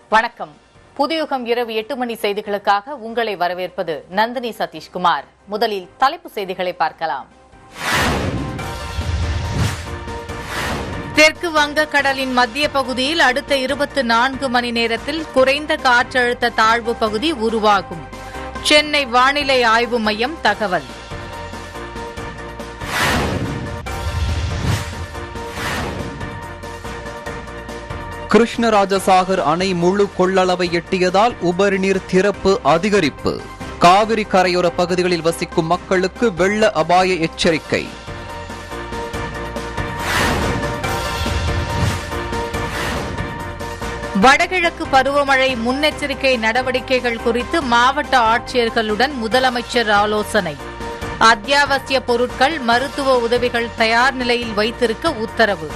வணக்கம் புதியுகம் இரவு எட்டு மணி செய்திகளுக்காக உங்களை வரவேற்பது நந்தினி சதீஷ்குமார் முதலில் தலைப்பு செய்திகளை பார்க்கலாம் தெற்கு வங்கக்கடலின் மத்திய பகுதியில் அடுத்த இருபத்தி நான்கு மணி நேரத்தில் குறைந்த காற்றழுத்த தாழ்வு பகுதி உருவாகும் சென்னை வானிலை ஆய்வு மையம் தகவல் கிருஷ்ணராஜசாகர் அணை முழு கொள்ளளவை எட்டியதால் உபரி நீர் திறப்பு அதிகரிப்பு காவிரி கரையோர பகுதிகளில் வசிக்கும் மக்களுக்கு வெள்ள அபாய எச்சரிக்கை வடகிழக்கு பருவமழை முன்னெச்சரிக்கை நடவடிக்கைகள் குறித்து மாவட்ட ஆட்சியர்களுடன் முதலமைச்சர் ஆலோசனை அத்தியாவசிய பொருட்கள் மருத்துவ உதவிகள் தயார் நிலையில் வைத்திருக்க உத்தரவு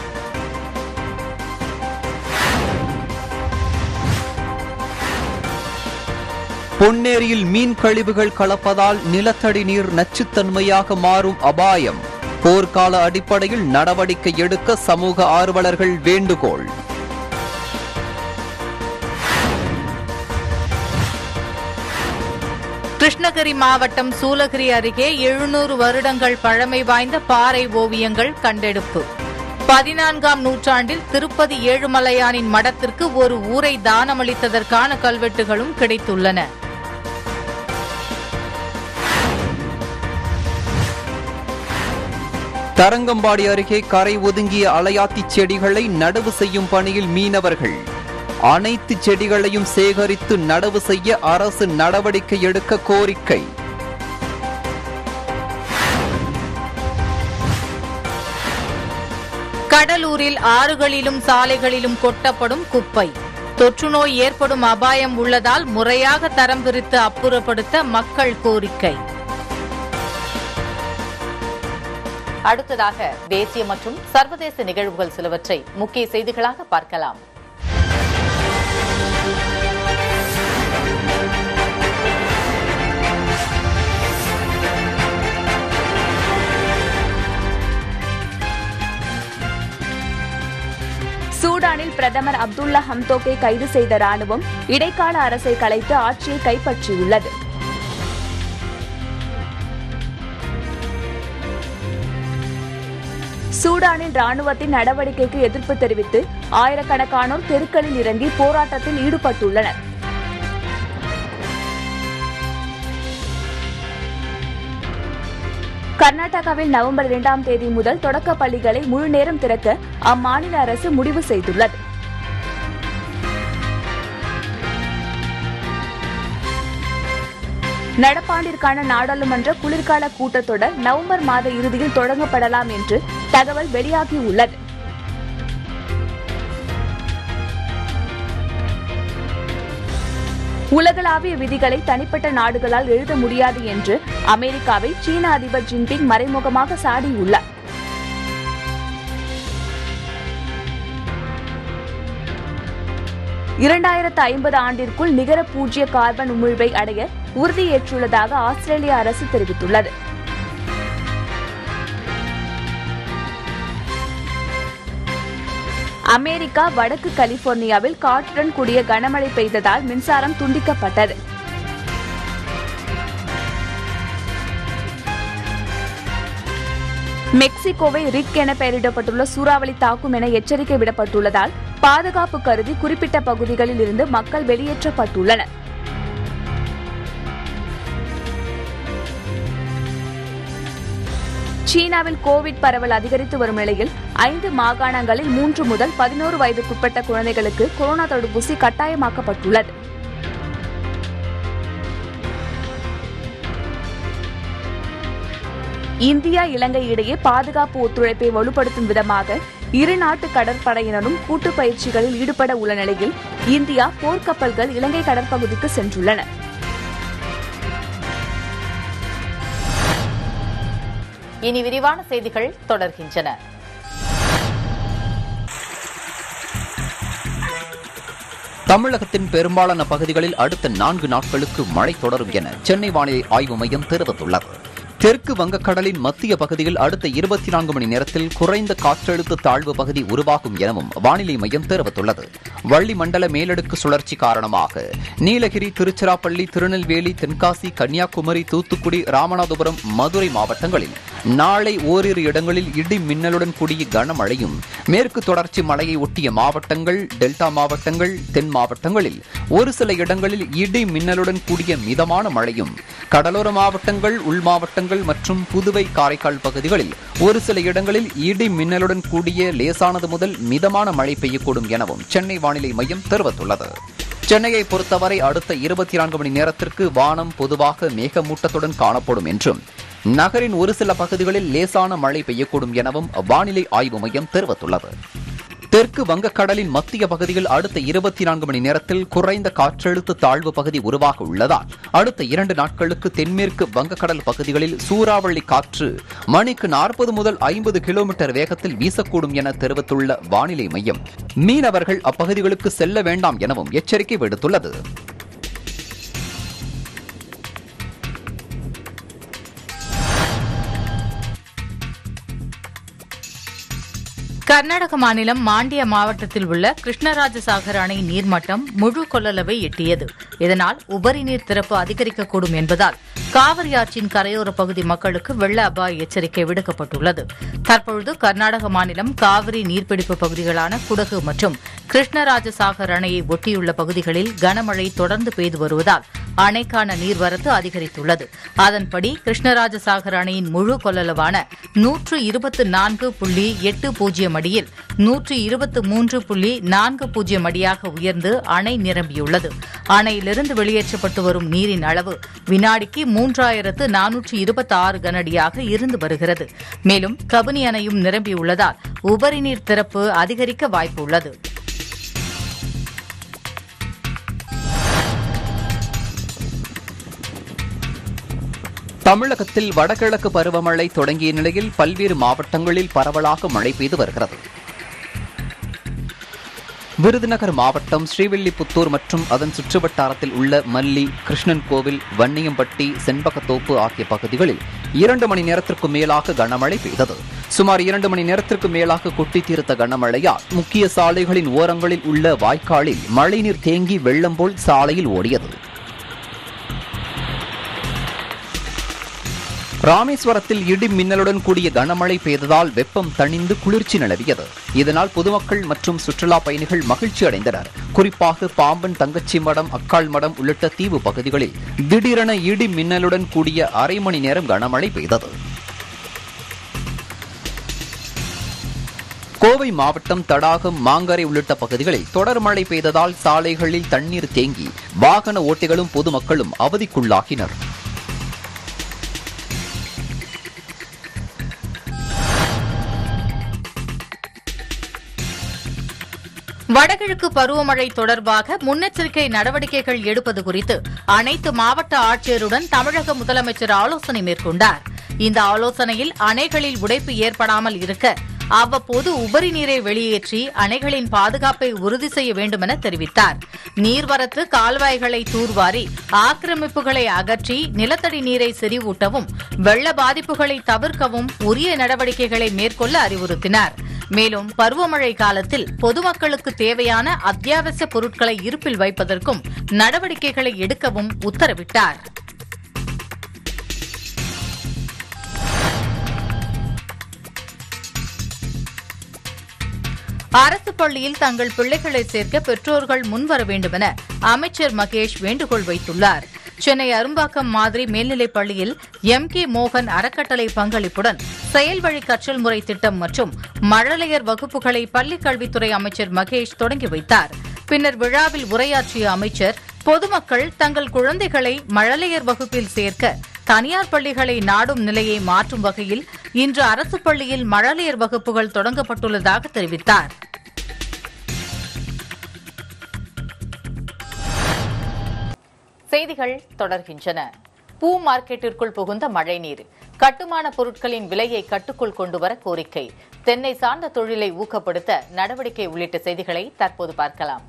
பொன்னேரியில் மீன் கழிவுகள் கலப்பதால் நிலத்தடி நீர் நச்சுத்தன்மையாக மாறும் அபாயம் போர்க்கால அடிப்படையில் நடவடிக்கை எடுக்க சமூக ஆர்வலர்கள் வேண்டுகோள் கிருஷ்ணகிரி மாவட்டம் சூலகிரி அருகே எழுநூறு வருடங்கள் பழமை வாய்ந்த பாறை ஓவியங்கள் கண்டெடுப்பு பதினான்காம் நூற்றாண்டில் திருப்பதி ஏழுமலையானின் மடத்திற்கு ஒரு ஊரை தானமளித்ததற்கான கல்வெட்டுகளும் கிடைத்துள்ளன தரங்கம்பாடி அருகே கரை ஒதுங்கிய அலையாத்தி செடிகளை நடவு செய்யும் பணியில் மீனவர்கள் அனைத்து செடிகளையும் சேகரித்து நடவு செய்ய அரசு நடவடிக்கை எடுக்க கோரிக்கை கடலூரில் ஆறுகளிலும் சாலைகளிலும் கொட்டப்படும் குப்பை தொற்றுநோய் ஏற்படும் அபாயம் உள்ளதால் முறையாக தரம் பிரித்து அப்புறப்படுத்த மக்கள் கோரிக்கை அடுத்ததாக தேசிய மற்றும் சர்வதேச நிகழ்வுகள் சிலவற்றை முக்கிய செய்திகளாக பார்க்கலாம் சூடானில் பிரதமர் அப்துல்லா ஹம்தோக்கை கைது செய்த ராணுவம் இடைக்கால அரசை கலைத்து ஆட்சியை கைப்பற்றியுள்ளது சூடானில் ராணுவத்தின் நடவடிக்கைக்கு எதிர்ப்பு தெரிவித்து ஆயிரக்கணக்கானோர் தெருக்களில் இறங்கி போராட்டத்தில் ஈடுபட்டுள்ளனர் கர்நாடகாவில் நவம்பர் இரண்டாம் தேதி முதல் தொடக்க பள்ளிகளை முழு நேரம் திறக்க அம்மாநில அரசு முடிவு செய்துள்ளது நடப்பாண்டிற்கான நாடாளுமன்ற குளிர்கால கூட்டத்தொடர் நவம்பர் மாத இறுதியில் தொடங்கப்படலாம் என்று தகவல் வெளியாகியுள்ளது உலகளாவிய விதிகளை தனிப்பட்ட நாடுகளால் எழுத முடியாது என்று அமெரிக்காவை சீன அதிபர் ஜின்பிங் மறைமுகமாக சாடியுள்ளார் இரண்டாயிரத்து ஐம்பது ஆண்டிற்குள் நிகர பூஜ்ய கார்பன் உமிழ்வை அடைய உறுதியேற்றுள்ளதாக ஆஸ்திரேலிய அரசு தெரிவித்துள்ளது அமெரிக்கா வடக்கு கலிபோர்னியாவில் காற்றுடன் கூடிய கனமழை பெய்ததால் மின்சாரம் துண்டிக்கப்பட்டது மெக்சிகோவை ரிக் என பெயரிடப்பட்டுள்ள சூறாவளி தாக்கும் என எச்சரிக்கை விடப்பட்டுள்ளதால் பாதுகாப்பு கருதி குறிப்பிட்ட பகுதிகளில் இருந்து மக்கள் வெளியேற்றப்பட்டுள்ளனர் சீனாவில் கோவிட் பரவல் அதிகரித்து வரும் நிலையில் ஐந்து மாகாணங்களில் மூன்று முதல் பதினோரு வயதுக்குட்பட்ட குழந்தைகளுக்கு கொரோனா தடுப்பூசி கட்டாயமாக்கப்பட்டுள்ளது இந்தியா இலங்கை இடையே பாதுகாப்பு ஒத்துழைப்பை வலுப்படுத்தும் விதமாக இரு நாட்டு கடற்படையினரும் கூட்டு பயிற்சிகளில் ஈடுபட உள்ள நிலையில் இந்தியா போர்க்கப்பல்கள் இலங்கை கடற்பகுதிக்கு சென்றுள்ளன இனி விரிவான செய்திகள் தொடர்கின்றன தமிழகத்தின் பெரும்பாலான பகுதிகளில் அடுத்த நான்கு நாட்களுக்கு மழை தொடரும் என சென்னை வானிலை ஆய்வு மையம் தெரிவித்துள்ளது தெற்கு வங்கக்கடலின் மத்திய பகுதியில் அடுத்த இருபத்தி நான்கு மணி நேரத்தில் குறைந்த காற்றழுத்த தாழ்வு பகுதி உருவாகும் எனவும் வானிலை மையம் தெரிவித்துள்ளது வளிமண்டல மேலடுக்கு சுழற்சி காரணமாக நீலகிரி திருச்சிராப்பள்ளி திருநெல்வேலி தென்காசி கன்னியாகுமரி தூத்துக்குடி ராமநாதபுரம் மதுரை மாவட்டங்களில் நாளை ஓரிரு இடங்களில் இடி மின்னலுடன் கூடிய கனமழையும் மேற்கு தொடர்ச்சி மலையை ஒட்டிய மாவட்டங்கள் டெல்டா மாவட்டங்கள் தென் மாவட்டங்களில் ஒரு சில இடங்களில் இடி மின்னலுடன் கூடிய மிதமான மழையும் கடலோர மாவட்டங்கள் உள் மாவட்டங்கள் மற்றும் புதுவை காரைக்கால் பகுதிகளில் ஒரு சில இடங்களில் இடி மின்னலுடன் கூடிய லேசானது முதல் மிதமான மழை பெய்யக்கூடும் எனவும் சென்னை வானிலை மையம் தெரிவித்துள்ளது சென்னையை பொறுத்தவரை அடுத்த இருபத்தி நான்கு மணி நேரத்திற்கு வானம் பொதுவாக மேகமூட்டத்துடன் காணப்படும் என்றும் நகரின் ஒரு சில பகுதிகளில் லேசான மழை பெய்யக்கூடும் எனவும் வானிலை ஆய்வு மையம் தெரிவித்துள்ளது தெற்கு வங்கக்கடலின் மத்திய பகுதியில் அடுத்த இருபத்தி நான்கு மணி நேரத்தில் குறைந்த காற்றழுத்த தாழ்வு பகுதி உருவாக உள்ளதால் அடுத்த இரண்டு நாட்களுக்கு தென்மேற்கு வங்கக்கடல் பகுதிகளில் சூறாவளி காற்று மணிக்கு நாற்பது முதல் ஐம்பது கிலோமீட்டர் வேகத்தில் வீசக்கூடும் என தெரிவித்துள்ள வானிலை மையம் மீனவர்கள் அப்பகுதிகளுக்கு செல்ல வேண்டாம் எனவும் எச்சரிக்கை விடுத்துள்ளது கர்நாடக மாநிலம் மாண்டியா மாவட்டத்தில் உள்ள கிருஷ்ணராஜசாகர் அணை நீர்மட்டம் முழு கொள்ளளவை எட்டியது இதனால் உபரி நீர் திறப்பு அதிகரிக்கக்கூடும் என்பதால் காவிரி ஆற்றின் கரையோர பகுதி மக்களுக்கு வெள்ள அபாய எச்சரிக்கை விடுக்கப்பட்டுள்ளது தற்பொழுது கர்நாடக மாநிலம் காவிரி நீர்பிடிப்பு பகுதிகளான குடகு மற்றும் கிருஷ்ணராஜசாகர் அணையை ஒட்டியுள்ள பகுதிகளில் கனமழை தொடர்ந்து பெய்து வருவதால் அணைக்கான நீர்வரத்து அதிகரித்துள்ளது அதன்படி கிருஷ்ணராஜசாகர் அணையின் முழு கொள்ளளவான நூற்று இருபத்து நான்கு புள்ளி எட்டு பூஜ்ஜியம் அடியில் நூற்று இருபத்து மூன்று புள்ளி நான்கு பூஜ்ஜியம் அடியாக உயர்ந்து அணை நிரம்பியுள்ளது அணையிலிருந்து வெளியேற்றப்பட்டு வரும் நீரின் அளவு வினாடிக்கு மூன்றாயிரத்து நானூற்று இருபத்தி ஆறு கனஅடியாக இருந்து வருகிறது மேலும் கபினி அணையும் நிரம்பியுள்ளதால் உபரி நீர் திறப்பு அதிகரிக்க வாய்ப்பு உள்ளது தமிழகத்தில் வடகிழக்கு பருவமழை தொடங்கிய நிலையில் பல்வேறு மாவட்டங்களில் பரவலாக மழை பெய்து வருகிறது விருதுநகர் மாவட்டம் ஸ்ரீவில்லிபுத்தூர் மற்றும் அதன் சுற்றுவட்டாரத்தில் உள்ள மல்லி கிருஷ்ணன் கோவில் வன்னியம்பட்டி செண்பகத்தோப்பு ஆகிய பகுதிகளில் இரண்டு மணி நேரத்திற்கு மேலாக கனமழை பெய்தது சுமார் இரண்டு மணி நேரத்திற்கு மேலாக கொட்டி தீர்த்த கனமழையால் முக்கிய சாலைகளின் ஓரங்களில் உள்ள வாய்க்காலில் மழைநீர் தேங்கி வெள்ளம் போல் சாலையில் ஓடியது ராமேஸ்வரத்தில் இடி மின்னலுடன் கூடிய கனமழை பெய்ததால் வெப்பம் தணிந்து குளிர்ச்சி நிலவியது இதனால் பொதுமக்கள் மற்றும் சுற்றுலா பயணிகள் மகிழ்ச்சி அடைந்தனர் குறிப்பாக பாம்பன் தங்கச்சி மடம் அக்காள் மடம் உள்ளிட்ட தீவு பகுதிகளில் திடீரென இடி மின்னலுடன் கூடிய அரை மணி நேரம் கனமழை பெய்தது கோவை மாவட்டம் தடாகம் மாங்கரை உள்ளிட்ட பகுதிகளில் தொடர் மழை பெய்ததால் சாலைகளில் தண்ணீர் தேங்கி வாகன ஓட்டிகளும் பொதுமக்களும் அவதிக்குள்ளாகினர் வடகிழக்கு பருவமழை தொடர்பாக முன்னெச்சரிக்கை நடவடிக்கைகள் எடுப்பது குறித்து அனைத்து மாவட்ட ஆட்சியருடன் தமிழக முதலமைச்சர் ஆலோசனை மேற்கொண்டார் இந்த ஆலோசனையில் அணைகளில் உடைப்பு ஏற்படாமல் இருக்க அவ்வப்போது உபரி நீரை வெளியேற்றி அணைகளின் பாதுகாப்பை உறுதி செய்ய வேண்டும் என தெரிவித்தார் நீர்வரத்து கால்வாய்களை தூர்வாரி ஆக்கிரமிப்புகளை அகற்றி நிலத்தடி நீரை செறிவூட்டவும் வெள்ள பாதிப்புகளை தவிர்க்கவும் உரிய நடவடிக்கைகளை மேற்கொள்ள அறிவுறுத்தினார் மேலும் பருவமழை காலத்தில் பொதுமக்களுக்கு தேவையான அத்தியாவசிய பொருட்களை இருப்பில் வைப்பதற்கும் நடவடிக்கைகளை எடுக்கவும் உத்தரவிட்டார் அரசு பள்ளியில் தங்கள் பிள்ளைகளை சேர்க்க பெற்றோர்கள் முன்வர வேண்டும் என அமைச்சர் மகேஷ் வேண்டுகோள் வைத்துள்ளார் சென்னை அரும்பாக்கம் மாதிரி மேல்நிலைப் பள்ளியில் எம் கே மோகன் அறக்கட்டளை பங்களிப்புடன் செயல்வழி கற்றல் முறை திட்டம் மற்றும் மழலையர் வகுப்புகளை பள்ளிக் கல்வித்துறை அமைச்சர் மகேஷ் தொடங்கி வைத்தார் பின்னர் விழாவில் உரையாற்றிய அமைச்சர் பொதுமக்கள் தங்கள் குழந்தைகளை மழலையர் வகுப்பில் சேர்க்க தனியார் பள்ளிகளை நாடும் நிலையை மாற்றும் வகையில் இன்று அரசு பள்ளியில் மழலையர் வகுப்புகள் தொடங்கப்பட்டுள்ளதாக தெரிவித்தார் செய்திகள் தொடர்கின்றன பூ மார்க்கெட்டிற்குள் புகுந்த மழைநீர் கட்டுமான பொருட்களின் விலையை கட்டுக்குள் கொண்டுவர கோரிக்கை தென்னை சார்ந்த தொழிலை ஊக்கப்படுத்த நடவடிக்கை உள்ளிட்ட செய்திகளை தற்போது பார்க்கலாம்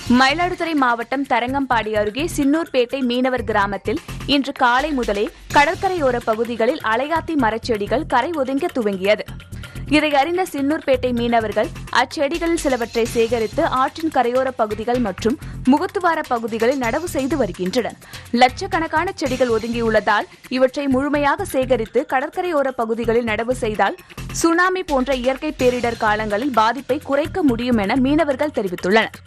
மயிலாடுதுறை மாவட்டம் தரங்கம்பாடி அருகே சின்னூர்பேட்டை மீனவர் கிராமத்தில் இன்று காலை முதலே கடற்கரையோர பகுதிகளில் அலையாத்தி மரச்செடிகள் கரை ஒதுங்க துவங்கியது இதை அறிந்த சின்னூர்பேட்டை மீனவர்கள் அச்செடிகளில் சிலவற்றை சேகரித்து ஆற்றின் கரையோர பகுதிகள் மற்றும் முகத்துவார பகுதிகளில் நடவு செய்து வருகின்றனர் லட்சக்கணக்கான செடிகள் ஒதுங்கியுள்ளதால் இவற்றை முழுமையாக சேகரித்து கடற்கரையோர பகுதிகளில் நடவு செய்தால் சுனாமி போன்ற இயற்கை பேரிடர் காலங்களில் பாதிப்பை குறைக்க முடியும் என மீனவர்கள் தெரிவித்துள்ளனர்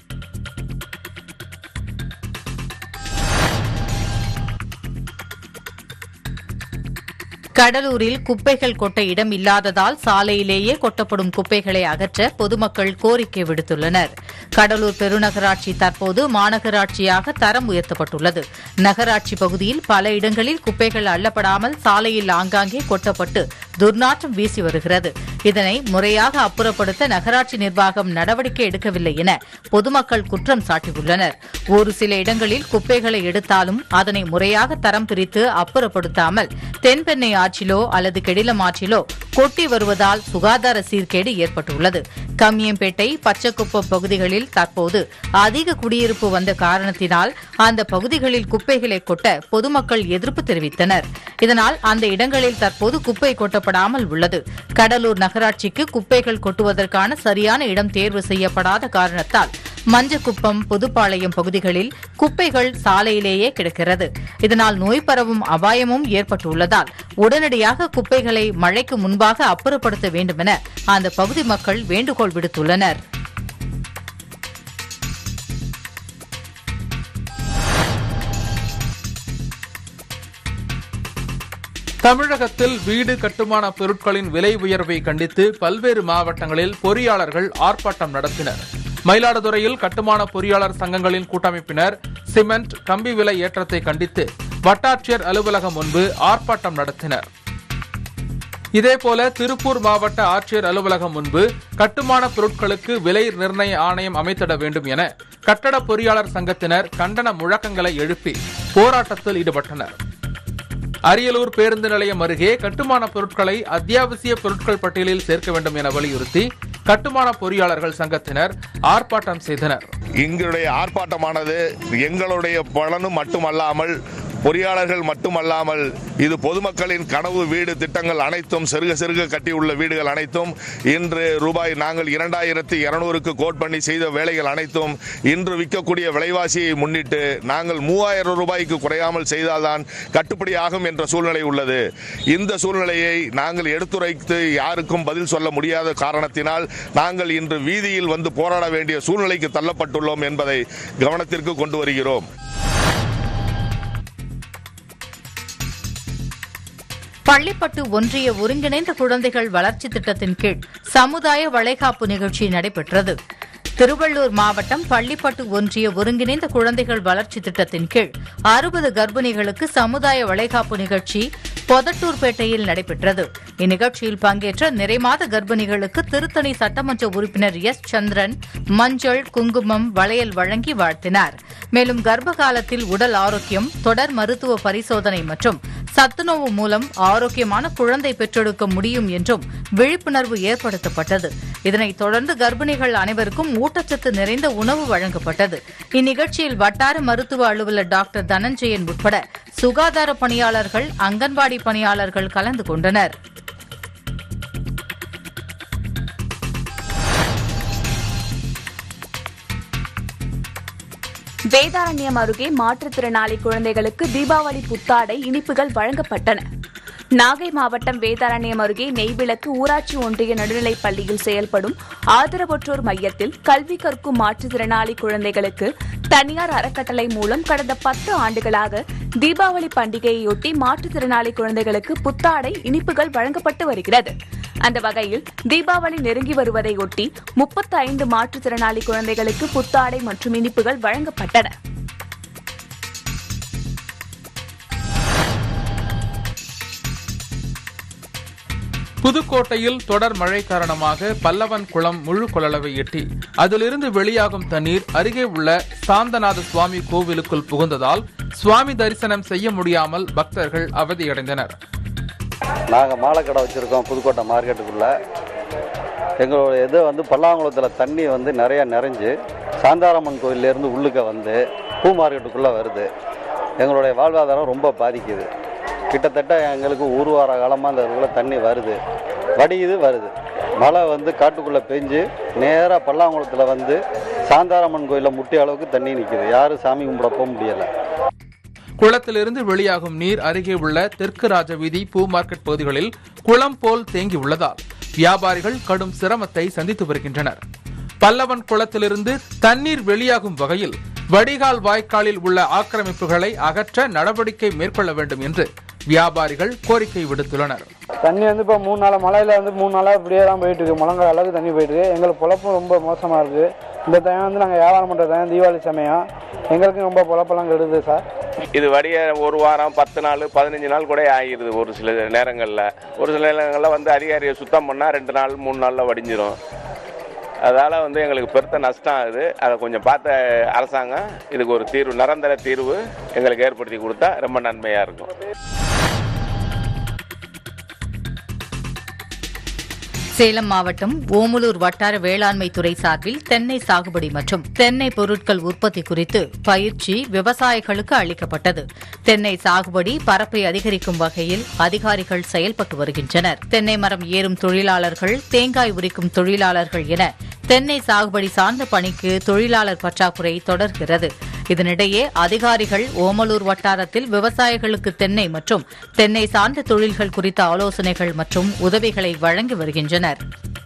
கடலூரில் குப்பைகள் கொட்ட இடம் இல்லாததால் சாலையிலேயே கொட்டப்படும் குப்பைகளை அகற்ற பொதுமக்கள் கோரிக்கை விடுத்துள்ளனர் கடலூர் பெருநகராட்சி தற்போது மாநகராட்சியாக தரம் உயர்த்தப்பட்டுள்ளது நகராட்சி பகுதியில் பல இடங்களில் குப்பைகள் அள்ளப்படாமல் சாலையில் ஆங்காங்கே கொட்டப்பட்டு துர்நாற்றம் வீசி வருகிறது இதனை முறையாக அப்புறப்படுத்த நகராட்சி நிர்வாகம் நடவடிக்கை எடுக்கவில்லை என பொதுமக்கள் குற்றம் சாட்டியுள்ளனர் ஒரு சில இடங்களில் குப்பைகளை எடுத்தாலும் அதனை முறையாக தரம் பிரித்து அப்புறப்படுத்தாமல் தென்பெண்ணை ஆற்றிலோ அல்லது கெடிலம் ஆற்றிலோ கொட்டி வருவதால் சுகாதார சீர்கேடு ஏற்பட்டுள்ளது கம்மியம்பேட்டை பச்சைக்குப்பம் பகுதிகளில் தற்போது அதிக குடியிருப்பு வந்த காரணத்தினால் அந்த பகுதிகளில் குப்பைகளை கொட்ட பொதுமக்கள் எதிர்ப்பு தெரிவித்தனர் இதனால் அந்த இடங்களில் தற்போது குப்பை கொட்டப்படாமல் உள்ளது கடலூர் நகராட்சிக்கு குப்பைகள் கொட்டுவதற்கான சரியான இடம் தேர்வு செய்யப்படாத காரணத்தால் மஞ்சக்குப்பம் புதுப்பாளையம் பகுதிகளில் குப்பைகள் சாலையிலேயே கிடக்கிறது இதனால் நோய் பரவும் அபாயமும் ஏற்பட்டுள்ளதால் உடனடியாக குப்பைகளை மழைக்கு முன்பாக அப்புறப்படுத்த வேண்டுமென அந்த பகுதி மக்கள் வேண்டுகோள் விடுத்துள்ளனர் தமிழகத்தில் வீடு கட்டுமான பொருட்களின் விலை உயர்வை கண்டித்து பல்வேறு மாவட்டங்களில் பொறியாளர்கள் ஆர்ப்பாட்டம் நடத்தினர் மயிலாடுதுறையில் கட்டுமான பொறியாளர் சங்கங்களின் கூட்டமைப்பினர் சிமெண்ட் கம்பி விலை ஏற்றத்தை கண்டித்து வட்டாட்சியர் அலுவலகம் முன்பு ஆர்ப்பாட்டம் நடத்தினர் இதேபோல திருப்பூர் மாவட்ட ஆட்சியர் அலுவலகம் முன்பு கட்டுமான பொருட்களுக்கு விலை நிர்ணய ஆணையம் அமைத்திட வேண்டும் என கட்டட பொறியாளர் சங்கத்தினர் கண்டன முழக்கங்களை எழுப்பி போராட்டத்தில் ஈடுபட்டனர் அரியலூர் பேருந்து நிலையம் அருகே கட்டுமான பொருட்களை அத்தியாவசிய பொருட்கள் பட்டியலில் சேர்க்க வேண்டும் என வலியுறுத்தி கட்டுமான பொறியாளர்கள் சங்கத்தினர் ஆர்ப்பாட்டம் செய்தனர் எங்களுடைய ஆர்ப்பாட்டமானது எங்களுடைய பலனும் மட்டுமல்லாமல் பொறியாளர்கள் மட்டுமல்லாமல் இது பொதுமக்களின் கனவு வீடு திட்டங்கள் அனைத்தும் சிறுக சிறுக கட்டியுள்ள வீடுகள் அனைத்தும் இன்று ரூபாய் நாங்கள் இரண்டாயிரத்தி இருநூறுக்கு கோட் பண்ணி செய்த வேலைகள் அனைத்தும் இன்று விற்கக்கூடிய விலைவாசியை முன்னிட்டு நாங்கள் மூவாயிரம் ரூபாய்க்கு குறையாமல் செய்தால்தான் கட்டுப்படி ஆகும் என்ற சூழ்நிலை உள்ளது இந்த சூழ்நிலையை நாங்கள் எடுத்துரைத்து யாருக்கும் பதில் சொல்ல முடியாத காரணத்தினால் நாங்கள் இன்று வீதியில் வந்து போராட வேண்டிய சூழ்நிலைக்கு தள்ளப்பட்டுள்ளோம் என்பதை கவனத்திற்கு கொண்டு வருகிறோம் பள்ளிப்பட்டு ஒன்றிய ஒருங்கிணைந்த குழந்தைகள் வளர்ச்சி திட்டத்தின் கீழ் சமுதாய வளைகாப்பு நிகழ்ச்சி நடைபெற்றது திருவள்ளூர் மாவட்டம் பள்ளிப்பட்டு ஒன்றிய ஒருங்கிணைந்த குழந்தைகள் வளர்ச்சி திட்டத்தின் கீழ் அறுபது கர்ப்பிணிகளுக்கு சமுதாய வளைகாப்பு நிகழ்ச்சி பொதட்டூர்பேட்டையில் நடைபெற்றது இந்நிகழ்ச்சியில் பங்கேற்ற நிறைமாத கர்ப்பிணிகளுக்கு திருத்தணி சட்டமன்ற உறுப்பினர் எஸ் சந்திரன் மஞ்சள் குங்குமம் வளையல் வழங்கி வாழ்த்தினார் மேலும் கர்ப்ப காலத்தில் உடல் ஆரோக்கியம் தொடர் மருத்துவ பரிசோதனை மற்றும் சத்துணவு மூலம் ஆரோக்கியமான குழந்தை பெற்றெடுக்க முடியும் என்றும் விழிப்புணர்வு ஏற்படுத்தப்பட்டது இதனைத் தொடர்ந்து கர்ப்பிணிகள் அனைவருக்கும் ஊட்டச்சத்து நிறைந்த உணவு வழங்கப்பட்டது இந்நிகழ்ச்சியில் வட்டார மருத்துவ அலுவலர் டாக்டர் தனஞ்சயன் உட்பட சுகாதார பணியாளர்கள் அங்கன்வாடி பணியாளர்கள் கலந்து கொண்டனர் வேதாரண்யம் அருகே மாற்றுத்திறனாளி குழந்தைகளுக்கு தீபாவளி புத்தாடை இனிப்புகள் வழங்கப்பட்டன நாகை மாவட்டம் வேதாரண்யம் அருகே நெய்விளக்கு ஊராட்சி ஒன்றிய நடுநிலைப் பள்ளியில் செயல்படும் ஆதரவற்றோர் மையத்தில் கல்வி கற்கும் மாற்றுத்திறனாளி குழந்தைகளுக்கு தனியார் அறக்கட்டளை மூலம் கடந்த பத்து ஆண்டுகளாக தீபாவளி பண்டிகையொட்டி மாற்றுத்திறனாளி குழந்தைகளுக்கு புத்தாடை இனிப்புகள் வழங்கப்பட்டு வருகிறது அந்த வகையில் தீபாவளி நெருங்கி வருவதை ஒட்டி முப்பத்தி ஐந்து மாற்றுத்திறனாளி குழந்தைகளுக்கு புத்தாடை மற்றும் இனிப்புகள் வழங்கப்பட்டன புதுக்கோட்டையில் தொடர் மழை காரணமாக பல்லவன் குளம் முழு கொள்ளளவை எட்டி அதிலிருந்து வெளியாகும் தண்ணீர் அருகே உள்ள சாந்தநாத சுவாமி கோவிலுக்குள் புகுந்ததால் சுவாமி தரிசனம் செய்ய முடியாமல் பக்தர்கள் அவதியடைந்தனர் நாங்கள் மாலை கடை வச்சுருக்கோம் புதுக்கோட்டை மார்க்கெட்டுக்குள்ளே எங்களோட இது வந்து பல்லாங்குளத்தில் தண்ணி வந்து நிறையா நிறைஞ்சு சாந்தாரம்மன் கோயிலேருந்து உள்ளுக்க வந்து பூ மார்க்கெட்டுக்குள்ளே வருது எங்களுடைய வாழ்வாதாரம் ரொம்ப பாதிக்குது கிட்டத்தட்ட எங்களுக்கு ஒரு வார காலமாக அந்த இதுக்குள்ள தண்ணி வருது வடியுது வருது மழை வந்து காட்டுக்குள்ளே பெஞ்சு நேராக பல்லாங்குளத்தில் வந்து சாந்தாரம்மன் கோயிலில் முட்டி அளவுக்கு தண்ணி நிற்கிது யாரும் சாமி கும்பிட போக முடியலை குளத்திலிருந்து வெளியாகும் நீர் அருகே உள்ள தெற்கு ராஜவீதி பூ மார்க்கெட் பகுதிகளில் குளம் போல் தேங்கி உள்ளதால் வியாபாரிகள் கடும் சிரமத்தை சந்தித்து வருகின்றனர் பல்லவன் குளத்திலிருந்து தண்ணீர் வெளியாகும் வகையில் வடிகால் வாய்க்காலில் உள்ள ஆக்கிரமிப்புகளை அகற்ற நடவடிக்கை மேற்கொள்ள வேண்டும் என்று வியாபாரிகள் கோரிக்கை விடுத்துள்ளனர் தண்ணி வந்து இப்போ மூணு நாள் மழையில் வந்து மூணு நாளாக இப்படியே தான் போயிட்டு இருக்கு முழங்கால் அளவுக்கு தண்ணி போயிட்டு இருக்கு எங்களுக்கு பொழப்பும் ரொம்ப மோசமாக இருக்குது இந்த டைம் வந்து நாங்கள் வியாபாரம் பண்ணுற டைம் தீபாவளி சமயம் எங்களுக்கும் ரொம்ப பொழப்பெல்லாம் கெடுது சார் இது வடிய ஒரு வாரம் பத்து நாள் பதினஞ்சு நாள் கூட ஆகிடுது ஒரு சில நேரங்களில் ஒரு சில நேரங்களில் வந்து அதிகாரியை சுத்தம் பண்ணால் ரெண்டு நாள் மூணு நாளில் வடிஞ்சிரும் அதால் வந்து எங்களுக்கு பெருத்த நஷ்டம் ஆகுது அதை கொஞ்சம் பார்த்த அரசாங்கம் இதுக்கு ஒரு தீர்வு நிரந்தர தீர்வு எங்களுக்கு ஏற்படுத்தி கொடுத்தா ரொம்ப நன்மையாக இருக்கும் சேலம் மாவட்டம் ஓமலூர் வட்டார வேளாண்மை துறை சார்பில் தென்னை சாகுபடி மற்றும் தென்னை பொருட்கள் உற்பத்தி குறித்து பயிற்சி விவசாயிகளுக்கு அளிக்கப்பட்டது தென்னை சாகுபடி பரப்பை அதிகரிக்கும் வகையில் அதிகாரிகள் செயல்பட்டு வருகின்றனர் தென்னை மரம் ஏறும் தொழிலாளர்கள் தேங்காய் உரிக்கும் தொழிலாளர்கள் என தென்னை சாகுபடி சார்ந்த பணிக்கு தொழிலாளர் பற்றாக்குறை தொடர்கிறது இதனிடையே அதிகாரிகள் ஓமலூர் வட்டாரத்தில் விவசாயிகளுக்கு தென்னை மற்றும் தென்னை சார்ந்த தொழில்கள் குறித்த ஆலோசனைகள் மற்றும் உதவிகளை வழங்கி வருகின்றனர்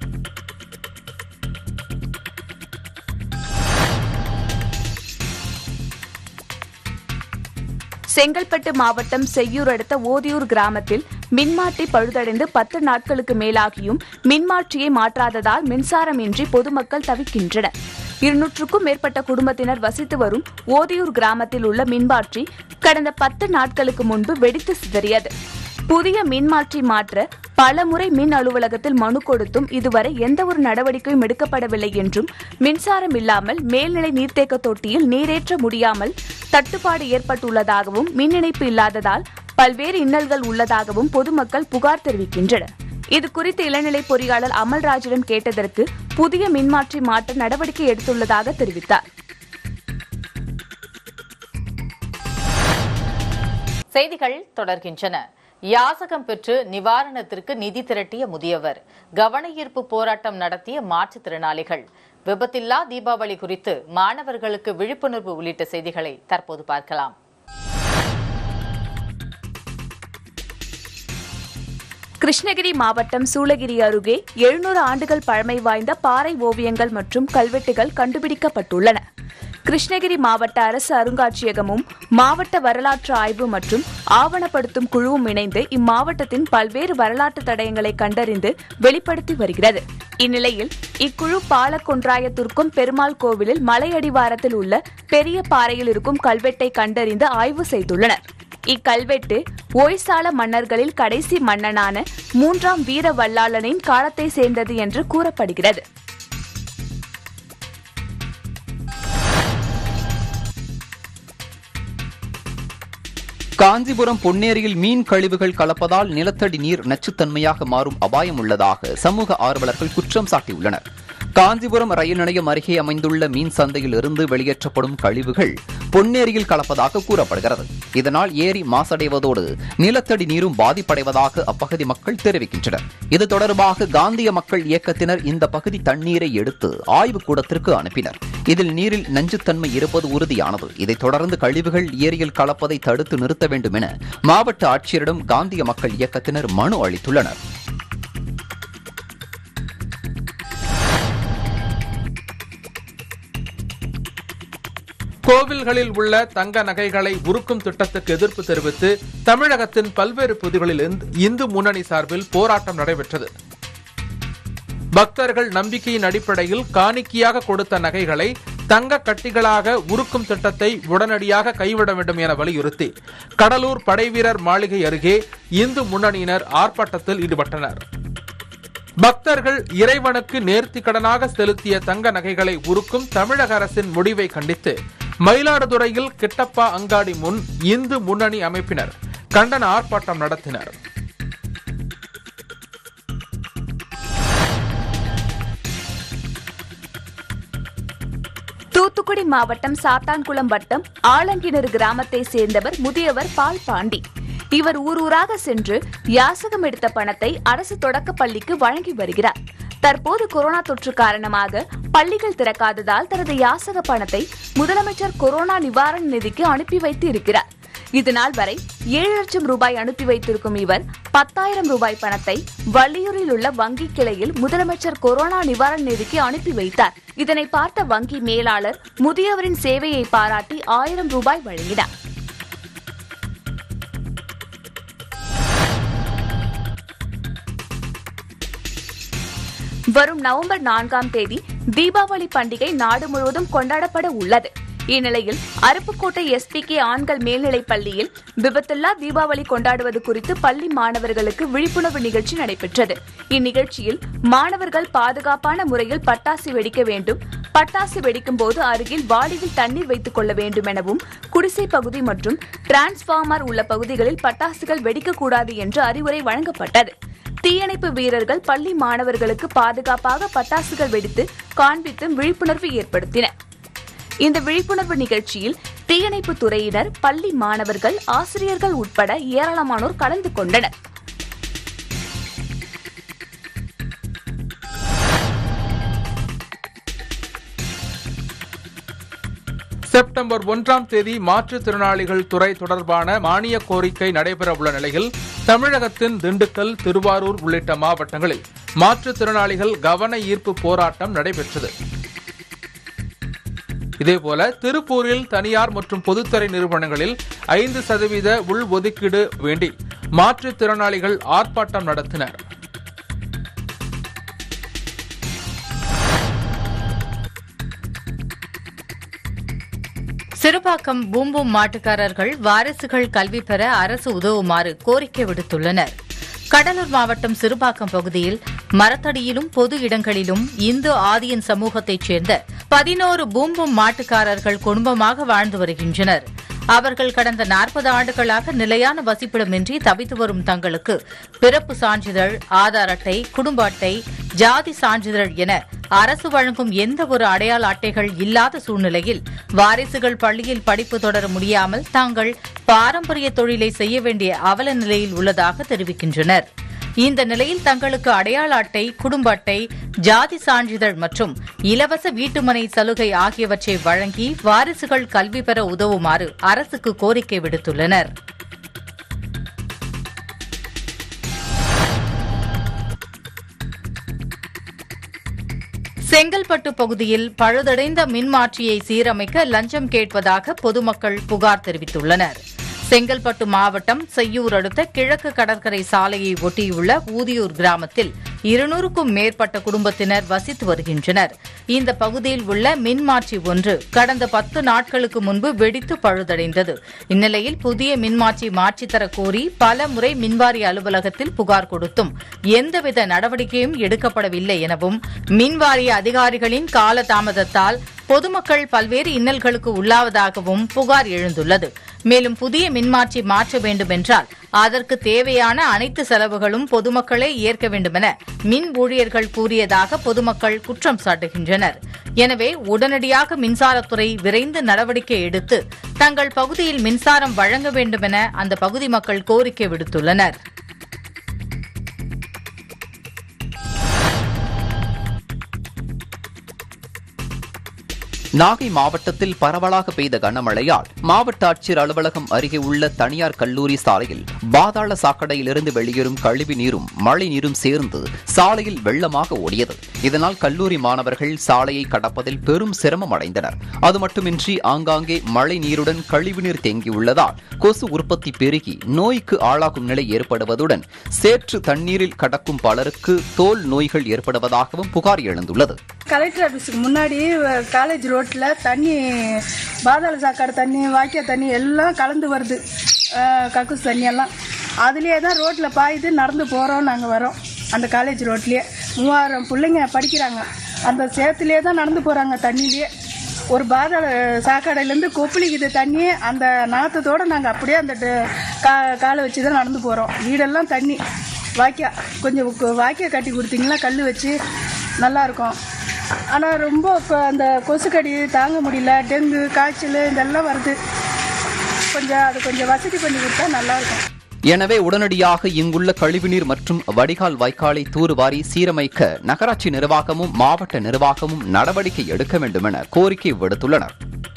செங்கல்பட்டு மாவட்டம் செய்யூர் அடுத்த ஓதியூர் கிராமத்தில் மின்மாற்றி பழுதடைந்து பத்து நாட்களுக்கு மேலாகியும் மின்மாற்றியை மாற்றாததால் மின்சாரமின்றி பொதுமக்கள் தவிக்கின்றனர் இருநூற்றுக்கும் மேற்பட்ட குடும்பத்தினர் வசித்து வரும் ஓதியூர் கிராமத்தில் உள்ள மின்மாற்றி கடந்த பத்து நாட்களுக்கு முன்பு வெடித்து சிதறியது புதிய மின்மாற்றி மாற்ற பலமுறை மின் அலுவலகத்தில் மனு கொடுத்தும் இதுவரை எந்த ஒரு நடவடிக்கையும் எடுக்கப்படவில்லை என்றும் மின்சாரம் இல்லாமல் மேல்நிலை நீர்த்தேக்க தொட்டியில் நீரேற்ற முடியாமல் தட்டுப்பாடு ஏற்பட்டுள்ளதாகவும் மின் இணைப்பு இல்லாததால் பல்வேறு இன்னல்கள் உள்ளதாகவும் பொதுமக்கள் புகார் தெரிவிக்கின்றனர் இது குறித்து இளநிலை பொறியாளர் அமல்ராஜிடம் கேட்டதற்கு புதிய மின்மாற்றி மாற்ற நடவடிக்கை எடுத்துள்ளதாக தெரிவித்தார் செய்திகள் தொடர்கின்றன யாசகம் பெற்று நிவாரணத்திற்கு நிதி திரட்டிய முதியவர் கவன ஈர்ப்பு போராட்டம் நடத்திய மாற்றுத்திறனாளிகள் விபத்தில்லா தீபாவளி குறித்து மாணவர்களுக்கு விழிப்புணர்வு உள்ளிட்ட செய்திகளை தற்போது பார்க்கலாம் கிருஷ்ணகிரி மாவட்டம் சூளகிரி அருகே எழுநூறு ஆண்டுகள் பழமை வாய்ந்த பாறை ஓவியங்கள் மற்றும் கல்வெட்டுகள் கண்டுபிடிக்கப்பட்டுள்ளன கிருஷ்ணகிரி மாவட்ட அரசு அருங்காட்சியகமும் மாவட்ட வரலாற்று ஆய்வு மற்றும் ஆவணப்படுத்தும் குழுவும் இணைந்து இம்மாவட்டத்தின் பல்வேறு வரலாற்று தடயங்களை கண்டறிந்து வெளிப்படுத்தி வருகிறது இந்நிலையில் இக்குழு பாலக்கொன்றாயத்திற்கும் பெருமாள் கோவிலில் மலையடிவாரத்தில் உள்ள பெரிய பாறையில் இருக்கும் கல்வெட்டை கண்டறிந்து ஆய்வு செய்துள்ளனர் இக்கல்வெட்டு ஓய்சால மன்னர்களில் கடைசி மன்னனான மூன்றாம் வீர வல்லாளனின் காலத்தை சேர்ந்தது என்று கூறப்படுகிறது காஞ்சிபுரம் பொன்னேரியில் மீன் கழிவுகள் கலப்பதால் நிலத்தடி நீர் நச்சுத்தன்மையாக மாறும் அபாயம் உள்ளதாக சமூக ஆர்வலர்கள் குற்றம் சாட்டியுள்ளனர் காஞ்சிபுரம் ரயில் நிலையம் அருகே அமைந்துள்ள மீன் சந்தையில் இருந்து வெளியேற்றப்படும் கழிவுகள் பொன்னேரியில் கலப்பதாக கூறப்படுகிறது இதனால் ஏரி மாசடைவதோடு நிலத்தடி நீரும் பாதிப்படைவதாக அப்பகுதி மக்கள் தெரிவிக்கின்றனர் இது தொடர்பாக காந்திய மக்கள் இயக்கத்தினர் இந்த பகுதி தண்ணீரை எடுத்து ஆய்வுக் கூடத்திற்கு அனுப்பினர் இதில் நீரில் நஞ்சுத்தன்மை இருப்பது உறுதியானது இதைத் தொடர்ந்து கழிவுகள் ஏரியில் கலப்பதை தடுத்து நிறுத்த வேண்டும் என மாவட்ட ஆட்சியரிடம் காந்திய மக்கள் இயக்கத்தினர் மனு அளித்துள்ளனர் கோவில்களில் உள்ள தங்க நகைகளை உருக்கும் திட்டத்துக்கு எதிர்ப்பு தெரிவித்து தமிழகத்தின் பல்வேறு பகுதிகளில் இந்து- இந்து முன்னணி சார்பில் போராட்டம் நடைபெற்றது பக்தர்கள் நம்பிக்கையின் அடிப்படையில் காணிக்கையாக கொடுத்த நகைகளை தங்க கட்டிகளாக உருக்கும் திட்டத்தை உடனடியாக கைவிட வேண்டும் என வலியுறுத்தி கடலூர் படைவீரர் மாளிகை அருகே இந்து முன்னணியினர் ஆர்ப்பாட்டத்தில் ஈடுபட்டனர் பக்தர்கள் இறைவனுக்கு நேர்த்திக்கடனாக செலுத்திய தங்க நகைகளை உருக்கும் தமிழக அரசின் முடிவை கண்டித்து மயிலாடுதுறையில் கிட்டப்பா அங்காடி முன் இந்து முன்னணி அமைப்பினர் கண்டன ஆர்ப்பாட்டம் நடத்தினர் தூத்துக்குடி தூத்துக்குடி மாவட்டம் சாத்தான்குளம் வட்டம் ஆலங்கிணறு கிராமத்தை சேர்ந்தவர் முதியவர் பால் பாண்டி இவர் ஊர் ஊராக சென்று யாசகம் எடுத்த பணத்தை அரசு தொடக்க பள்ளிக்கு வழங்கி வருகிறார் தற்போது கொரோனா தொற்று காரணமாக பள்ளிகள் திறக்காததால் தனது யாசக பணத்தை முதலமைச்சர் கொரோனா நிவாரண நிதிக்கு அனுப்பி வைத்து இருக்கிறார் இதுநாள் வரை ஏழு லட்சம் ரூபாய் அனுப்பி வைத்திருக்கும் இவர் பத்தாயிரம் ரூபாய் பணத்தை வள்ளியூரில் உள்ள வங்கி கிளையில் முதலமைச்சர் கொரோனா நிவாரண நிதிக்கு அனுப்பி வைத்தார் இதனை பார்த்த வங்கி மேலாளர் முதியவரின் சேவையை பாராட்டி ஆயிரம் ரூபாய் வழங்கினார் வரும் நவம்பர் நான்காம் தேதி தீபாவளி பண்டிகை நாடு முழுவதும் கொண்டாடப்பட உள்ளது இந்நிலையில் அருப்புக்கோட்டை எஸ்பிகே ஆண்கள் மேல்நிலைப் பள்ளியில் விபத்தில்லா தீபாவளி கொண்டாடுவது குறித்து பள்ளி மாணவர்களுக்கு விழிப்புணர்வு நிகழ்ச்சி நடைபெற்றது இந்நிகழ்ச்சியில் மாணவர்கள் பாதுகாப்பான முறையில் பட்டாசு வெடிக்க வேண்டும் பட்டாசு வெடிக்கும் போது அருகில் வாளியில் தண்ணீர் வைத்துக் கொள்ள வேண்டும் எனவும் குடிசை பகுதி மற்றும் டிரான்ஸ்பார்மர் உள்ள பகுதிகளில் பட்டாசுகள் வெடிக்கக்கூடாது என்று அறிவுரை வழங்கப்பட்டது தீயணைப்பு வீரர்கள் பள்ளி மாணவர்களுக்கு பாதுகாப்பாக பட்டாசுகள் வெடித்து காண்பித்து விழிப்புணர்வு ஏற்படுத்தினர் இந்த விழிப்புணர்வு நிகழ்ச்சியில் தீயணைப்பு துறையினர் பள்ளி மாணவர்கள் ஆசிரியர்கள் உட்பட ஏராளமானோர் கலந்து கொண்டனர் செப்டம்பர் ஒன்றாம் தேதி மாற்றுத்திறனாளிகள் துறை தொடர்பான மானிய கோரிக்கை நடைபெறவுள்ள நிலையில் தமிழகத்தின் திண்டுக்கல் திருவாரூர் உள்ளிட்ட மாவட்டங்களில் மாற்றுத்திறனாளிகள் கவன ஈர்ப்பு போராட்டம் நடைபெற்றது இதேபோல திருப்பூரில் தனியார் மற்றும் பொதுத்துறை நிறுவனங்களில் ஐந்து சதவீத உள்ஒதுக்கீடு வேண்டி மாற்றுத்திறனாளிகள் ஆர்ப்பாட்டம் நடத்தினர் சிறுபாக்கம் பூம்பும் மாட்டுக்காரர்கள் வாரிசுகள் கல்வி பெற அரசு உதவுமாறு கோரிக்கை விடுத்துள்ளனர் கடலூர் மாவட்டம் சிறுபாக்கம் பகுதியில் மரத்தடியிலும் பொது இடங்களிலும் இந்து ஆதியன் சமூகத்தைச் சேர்ந்த பதினோரு பூம்பும் மாட்டுக்காரர்கள் குடும்பமாக வாழ்ந்து வருகின்றனர் அவர்கள் கடந்த நாற்பது ஆண்டுகளாக நிலையான வசிப்பிடமின்றி தவித்து வரும் தங்களுக்கு பிறப்பு சான்றிதழ் ஆதார் அட்டை குடும்ப அட்டை ஜாதி சான்றிதழ் என அரசு வழங்கும் எந்த ஒரு அடையாள அட்டைகள் இல்லாத சூழ்நிலையில் வாரிசுகள் பள்ளியில் படிப்பு தொடர முடியாமல் தாங்கள் பாரம்பரிய தொழிலை செய்ய வேண்டிய அவல நிலையில் உள்ளதாக தெரிவிக்கின்றனர் இந்த நிலையில் தங்களுக்கு அடையாள அட்டை குடும்ப அட்டை ஜாதி சான்றிதழ் மற்றும் இலவச வீட்டுமனை சலுகை ஆகியவற்றை வழங்கி வாரிசுகள் கல்வி பெற உதவுமாறு அரசுக்கு கோரிக்கை விடுத்துள்ளனர் செங்கல்பட்டு பகுதியில் பழுதடைந்த மின்மாற்றியை சீரமைக்க லஞ்சம் கேட்பதாக பொதுமக்கள் புகார் தெரிவித்துள்ளனர் செங்கல்பட்டு மாவட்டம் செய்யூர் அடுத்த கிழக்கு கடற்கரை சாலையை ஒட்டியுள்ள ஊதியூர் கிராமத்தில் இருநூறுக்கும் மேற்பட்ட குடும்பத்தினர் வசித்து வருகின்றனர் இந்த பகுதியில் உள்ள மின்மாற்றி ஒன்று கடந்த பத்து நாட்களுக்கு முன்பு வெடித்து பழுதடைந்தது இந்நிலையில் புதிய மின்மாற்றி மாற்றித்தரக் கோரி பல முறை மின்வாரிய அலுவலகத்தில் புகார் கொடுத்தும் எந்தவித நடவடிக்கையும் எடுக்கப்படவில்லை எனவும் மின்வாரிய அதிகாரிகளின் காலதாமதத்தால் பொதுமக்கள் பல்வேறு இன்னல்களுக்கு உள்ளாவதாகவும் புகார் எழுந்துள்ளது மேலும் புதிய மின்மாற்றி மாற்ற வேண்டுமென்றால் அதற்கு தேவையான அனைத்து செலவுகளும் பொதுமக்களே ஏற்க வேண்டுமென மின் ஊழியர்கள் கூறியதாக பொதுமக்கள் குற்றம் சாட்டுகின்றனர் எனவே உடனடியாக மின்சாரத்துறை விரைந்து நடவடிக்கை எடுத்து தங்கள் பகுதியில் மின்சாரம் வழங்க வேண்டுமென அந்த பகுதி மக்கள் கோரிக்கை விடுத்துள்ளனர் நாகை மாவட்டத்தில் பரவலாக பெய்த கனமழையால் மாவட்ட ஆட்சியர் அலுவலகம் அருகே உள்ள தனியார் கல்லூரி சாலையில் பாதாள சாக்கடையிலிருந்து வெளியேறும் கழிவு நீரும் மழை நீரும் சேர்ந்து சாலையில் வெள்ளமாக ஓடியது இதனால் கல்லூரி மாணவர்கள் சாலையை கடப்பதில் பெரும் சிரமம் அடைந்தனர் அது மட்டுமின்றி ஆங்காங்கே மழை நீருடன் கழிவுநீர் தேங்கியுள்ளதால் கொசு உற்பத்தி பெருகி நோய்க்கு ஆளாகும் நிலை ஏற்படுவதுடன் சேற்று தண்ணீரில் கடக்கும் பலருக்கு தோல் நோய்கள் ஏற்படுவதாகவும் புகார் எழுந்துள்ளது கலெக்டர் ஆஃபீஸுக்கு முன்னாடி அஹ், காலேஜ் ரோட்டில் தண்ணி பாதாள சாக்காடு தண்ணி வாய்க்கால் தண்ணி எல்லாம் கலந்து வருது அஹ், கக்கூஸ் தண்ணி எல்லாம் அதுலேயே தான் ரோட்டில் பாயுது நடந்து போகிறோம் நாங்கள் வரோம் அந்த காலேஜ் ரோட்லேயே மூவாயிரம் பிள்ளைங்க படிக்கிறாங்க அந்த சேத்துலேயே தான் நடந்து போகிறாங்க தண்ணியிலேயே ஒரு பாதாள சாக்கடையிலேருந்து கொப்பளிக்குது தண்ணி அந்த நாத்தத்தோடு நாங்கள் அப்படியே அந்த ட- கா காலை வச்சு தான் நடந்து போகிறோம் வீடெல்லாம் தண்ணி வாய்க்கா கொஞ்சம் கு- வாய்க்கா கட்டி கொடுத்தீங்கன்னா கல் வச்சு நல்லா இருக்கும் ஆனால் ரொம்ப கொ- அந்த கொசுக்கடி தாங்க முடியல டெங்கு காய்ச்சல் இதெல்லாம் வருது கொஞ்சம் அது கொஞ்சம் வசதி பண்ணி கொடுத்தா நல்லாயிருக்கும் எனவே உடனடியாக இங்குள்ள கழிவுநீர் மற்றும் வடிகால் வாய்க்காலை தூர்வாரி சீரமைக்க நகராட்சி நிர்வாகமும் மாவட்ட நிர்வாகமும் நடவடிக்கை எடுக்க வேண்டும் என கோரிக்கை விடுத்துள்ளனர்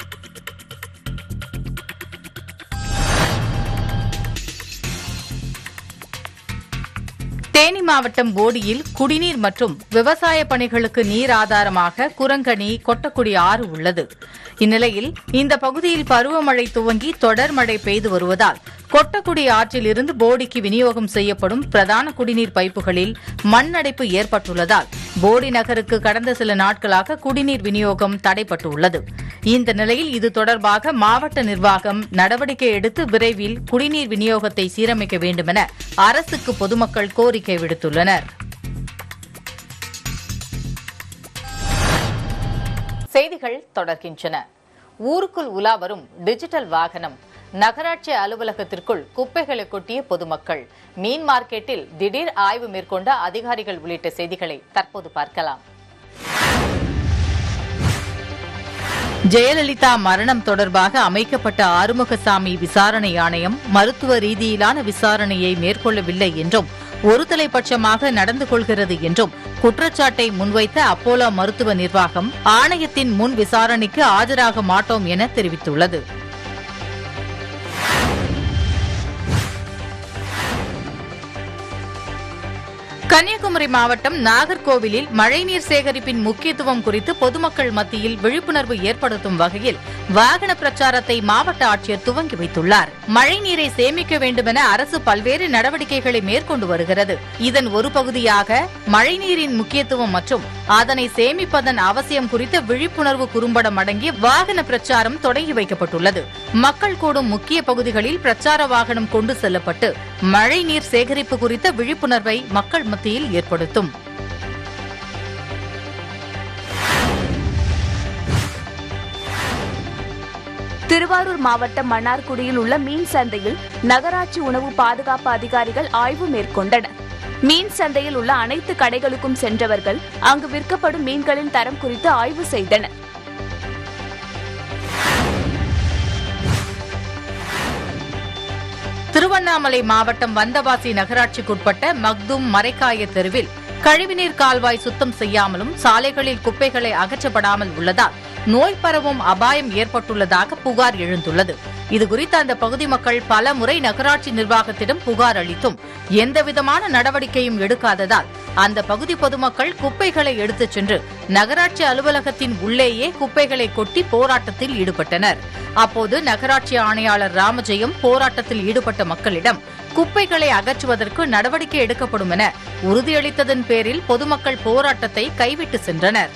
தேனி மாவட்டம் போடியில் குடிநீர் மற்றும் விவசாய பணிகளுக்கு நீர் ஆதாரமாக குரங்கணி கொட்டக்குடி ஆறு உள்ளது இந்நிலையில் இந்த பகுதியில் பருவமழை துவங்கி தொடர் மழை பெய்து வருவதால் கொட்டக்குடி ஆற்றில் இருந்து போடிக்கு விநியோகம் செய்யப்படும் பிரதான குடிநீர் பைப்புகளில் மண் அடைப்பு ஏற்பட்டுள்ளதால் போடி நகருக்கு கடந்த சில நாட்களாக குடிநீர் விநியோகம் தடைப்பட்டுள்ளது இந்த நிலையில் இது தொடர்பாக மாவட்ட நிர்வாகம் நடவடிக்கை எடுத்து விரைவில் குடிநீர் விநியோகத்தை சீரமைக்க வேண்டுமென அரசுக்கு பொதுமக்கள் கோரிக்கை விடுத்துள்ளனர் செய்திகள் தொடர்கின்றன ஊருக்குள் உலா வரும் டிஜிட்டல் வாகனம் நகராட்சி அலுவலகத்திற்குள் குப்பைகளை கொட்டிய பொதுமக்கள் மீன் மார்க்கெட்டில் திடீர் ஆய்வு மேற்கொண்ட அதிகாரிகள் உள்ளிட்ட செய்திகளை தற்போது பார்க்கலாம் ஜெயலலிதா மரணம் தொடர்பாக அமைக்கப்பட்ட ஆறுமுகசாமி விசாரணை ஆணையம் மருத்துவ ரீதியிலான விசாரணையை மேற்கொள்ளவில்லை என்றும் ஒருதலைபட்சமாக நடந்து கொள்கிறது என்றும் குற்றச்சாட்டை முன்வைத்த அப்போலோ மருத்துவ நிர்வாகம் ஆணையத்தின் முன் விசாரணைக்கு ஆஜராக மாட்டோம் என தெரிவித்துள்ளது கன்னியாகுமரி மாவட்டம் நாகர்கோவிலில் மழைநீர் சேகரிப்பின் முக்கியத்துவம் குறித்து பொதுமக்கள் மத்தியில் விழிப்புணர்வு ஏற்படுத்தும் வகையில் வாகன பிரச்சாரத்தை மாவட்ட ஆட்சியர் துவங்கி வைத்துள்ளார் மழைநீரை சேமிக்க வேண்டுமென அரசு பல்வேறு நடவடிக்கைகளை மேற்கொண்டு வருகிறது இதன் ஒரு பகுதியாக மழைநீரின் முக்கியத்துவம் மற்றும் அதனை சேமிப்பதன் அவசியம் குறித்த விழிப்புணர்வு குறும்படம் அடங்கிய வாகன பிரச்சாரம் தொடங்கி வைக்கப்பட்டுள்ளது மக்கள் கூடும் முக்கிய பகுதிகளில் பிரச்சார வாகனம் கொண்டு செல்லப்பட்டு மழைநீர் சேகரிப்பு குறித்த விழிப்புணர்வை மக்கள் மத்தியில் ஏற்படுத்தும் திருவாரூர் மாவட்டம் மன்னார்குடியில் உள்ள மீன் சந்தையில் நகராட்சி உணவு பாதுகாப்பு அதிகாரிகள் ஆய்வு மேற்கொண்டனர் மீன் சந்தையில் உள்ள அனைத்து கடைகளுக்கும் சென்றவர்கள் அங்கு விற்கப்படும் மீன்களின் தரம் குறித்து ஆய்வு செய்தனர் திருவண்ணாமலை மாவட்டம் வந்தவாசி நகராட்சிக்குட்பட்ட மக்தும் மரைக்காய தெருவில் கழிவுநீர் கால்வாய் சுத்தம் செய்யாமலும் சாலைகளில் குப்பைகளை அகற்றப்படாமல் உள்ளதால் நோய் பரவும் அபாயம் ஏற்பட்டுள்ளதாக புகார் எழுந்துள்ளது இதுகுறித்து அந்த பகுதி மக்கள் பல முறை நகராட்சி நிர்வாகத்திடம் புகார் அளித்தும் எந்தவிதமான நடவடிக்கையும் எடுக்காததால் அந்த பகுதி பொதுமக்கள் குப்பைகளை எடுத்துச் சென்று நகராட்சி அலுவலகத்தின் உள்ளேயே குப்பைகளை கொட்டி போராட்டத்தில் ஈடுபட்டனர் அப்போது நகராட்சி ஆணையாளர் ராமஜெயம் போராட்டத்தில் ஈடுபட்ட மக்களிடம் குப்பைகளை அகற்றுவதற்கு நடவடிக்கை எடுக்கப்படும் என உறுதியளித்ததன் பேரில் பொதுமக்கள் போராட்டத்தை கைவிட்டு சென்றனர்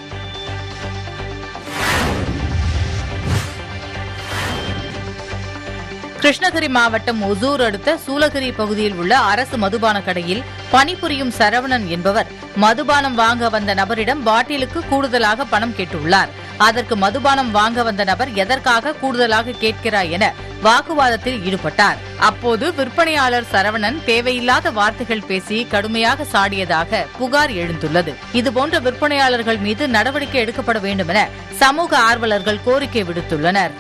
கிருஷ்ணகிரி மாவட்டம் ஒசூர் அடுத்த சூலகிரி பகுதியில் உள்ள அரசு மதுபான கடையில் பணிபுரியும் சரவணன் என்பவர் மதுபானம் வாங்க வந்த நபரிடம் பாட்டிலுக்கு கூடுதலாக பணம் கேட்டுள்ளார் அதற்கு மதுபானம் வாங்க வந்த நபர் எதற்காக கூடுதலாக கேட்கிறாய் என வாக்குவாதத்தில் ஈடுபட்டார் அப்போது விற்பனையாளர் சரவணன் தேவையில்லாத வார்த்தைகள் பேசி கடுமையாக சாடியதாக புகார் எழுந்துள்ளது இதுபோன்ற விற்பனையாளர்கள் மீது நடவடிக்கை எடுக்கப்பட வேண்டும் என சமூக ஆர்வலர்கள் கோரிக்கை விடுத்துள்ளனர்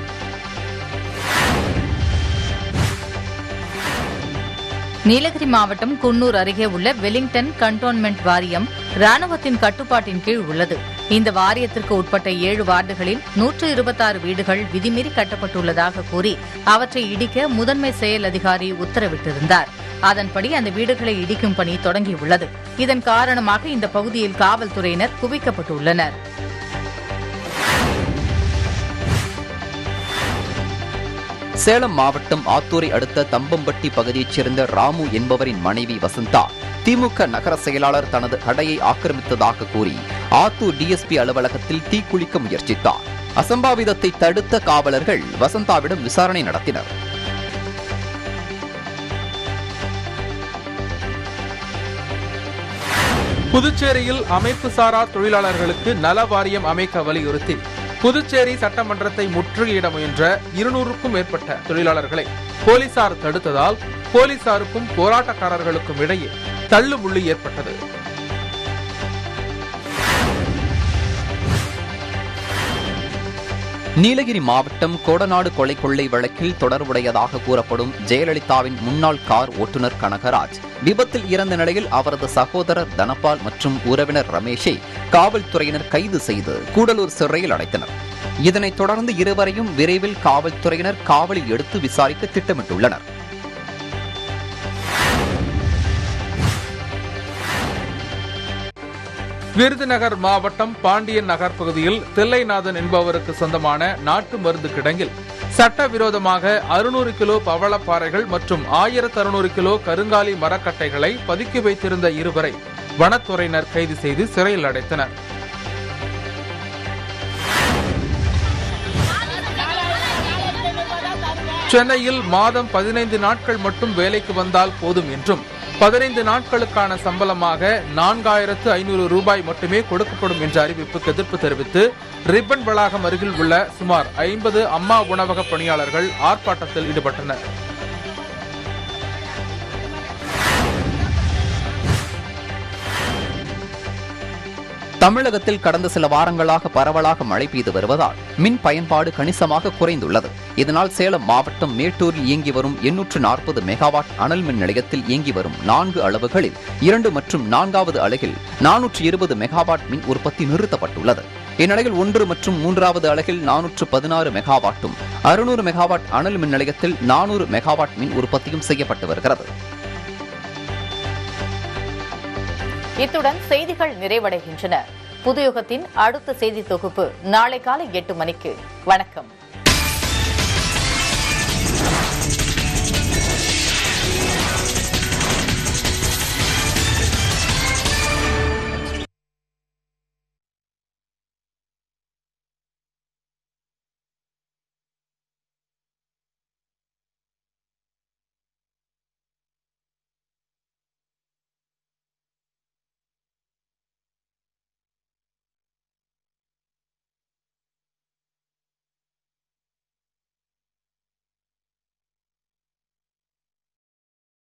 நீலகிரி மாவட்டம் குன்னூர் அருகே உள்ள வெலிங்டன் கண்டோன்மெண்ட் வாரியம் ராணுவத்தின் கட்டுப்பாட்டின் கீழ் உள்ளது இந்த வாரியத்திற்கு உட்பட்ட ஏழு வார்டுகளில் நூற்று இருபத்தாறு வீடுகள் விதிமீறி கட்டப்பட்டுள்ளதாக கூறி அவற்றை இடிக்க முதன்மை செயல் அதிகாரி உத்தரவிட்டிருந்தார் அதன்படி அந்த வீடுகளை இடிக்கும் பணி தொடங்கியுள்ளது இதன் காரணமாக இந்த பகுதியில் காவல்துறையினர் குவிக்கப்பட்டுள்ளனர் சேலம் மாவட்டம் ஆத்தூரை அடுத்த தம்பம்பட்டி பகுதியைச் சேர்ந்த ராமு என்பவரின் மனைவி வசந்தா திமுக நகர செயலாளர் தனது கடையை ஆக்கிரமித்ததாக கூறி ஆத்தூர் டிஎஸ்பி அலுவலகத்தில் தீக்குளிக்க முயற்சித்தார் அசம்பாவிதத்தை தடுத்த காவலர்கள் வசந்தாவிடம் விசாரணை நடத்தினர் புதுச்சேரியில் அமைப்பு சாரா தொழிலாளர்களுக்கு நல வாரியம் அமைக்க வலியுறுத்தி புதுச்சேரி சட்டமன்றத்தை முற்றுகையிட முயன்ற இருநூறுக்கும் மேற்பட்ட தொழிலாளர்களை போலீசார் தடுத்ததால் போலீசாருக்கும் போராட்டக்காரர்களுக்கும் இடையே தள்ளுமுள்ளி ஏற்பட்டது நீலகிரி மாவட்டம் கோடநாடு கொலை கொள்ளை வழக்கில் தொடர்புடையதாக கூறப்படும் ஜெயலலிதாவின் முன்னாள் கார் ஓட்டுநர் கனகராஜ் விபத்தில் இறந்த நிலையில் அவரது சகோதரர் தனபால் மற்றும் உறவினர் ரமேஷை காவல்துறையினர் கைது செய்து கூடலூர் சிறையில் அடைத்தனர் இதனைத் தொடர்ந்து இருவரையும் விரைவில் காவல்துறையினர் காவலில் எடுத்து விசாரிக்க திட்டமிட்டுள்ளனர் விருதுநகர் மாவட்டம் பாண்டியன் நகர் பகுதியில் தில்லைநாதன் என்பவருக்கு சொந்தமான நாட்டு மருந்து கிடங்கில் சட்டவிரோதமாக அறுநூறு கிலோ பவளப்பாறைகள் மற்றும் ஆயிரத்து அறுநூறு கிலோ கருங்காலி மரக்கட்டைகளை பதுக்கி வைத்திருந்த இருவரை வனத்துறையினர் கைது செய்து சிறையில் அடைத்தனர் சென்னையில் மாதம் பதினைந்து நாட்கள் மட்டும் வேலைக்கு வந்தால் போதும் என்றும் பதினைந்து நாட்களுக்கான சம்பளமாக நான்காயிரத்து ஐநூறு ரூபாய் மட்டுமே கொடுக்கப்படும் என்ற அறிவிப்புக்கு எதிர்ப்பு தெரிவித்து ரிப்பன் வளாகம் அருகில் உள்ள சுமார் ஐம்பது அம்மா உணவக பணியாளர்கள் ஆர்ப்பாட்டத்தில் ஈடுபட்டனர் தமிழகத்தில் கடந்த சில வாரங்களாக பரவலாக மழை பெய்து வருவதால் மின் பயன்பாடு கணிசமாக குறைந்துள்ளது இதனால் சேலம் மாவட்டம் மேட்டூரில் இயங்கி வரும் எண்ணூற்று நாற்பது மெகாவாட் அனல் மின் நிலையத்தில் இயங்கி வரும் நான்கு அளவுகளில் இரண்டு மற்றும் நான்காவது அலகில் நானூற்று இருபது மெகாவாட் மின் உற்பத்தி நிறுத்தப்பட்டுள்ளது இந்நிலையில் ஒன்று மற்றும் மூன்றாவது அலகில் நானூற்று பதினாறு மெகாவாட்டும் அறுநூறு மெகாவாட் அனல் மின் நிலையத்தில் நானூறு மெகாவாட் மின் உற்பத்தியும் செய்யப்பட்டு வருகிறது இத்துடன் செய்திகள் நிறைவடைகின்றன புதுயுகத்தின் அடுத்த செய்தி தொகுப்பு நாளை காலை எட்டு மணிக்கு வணக்கம்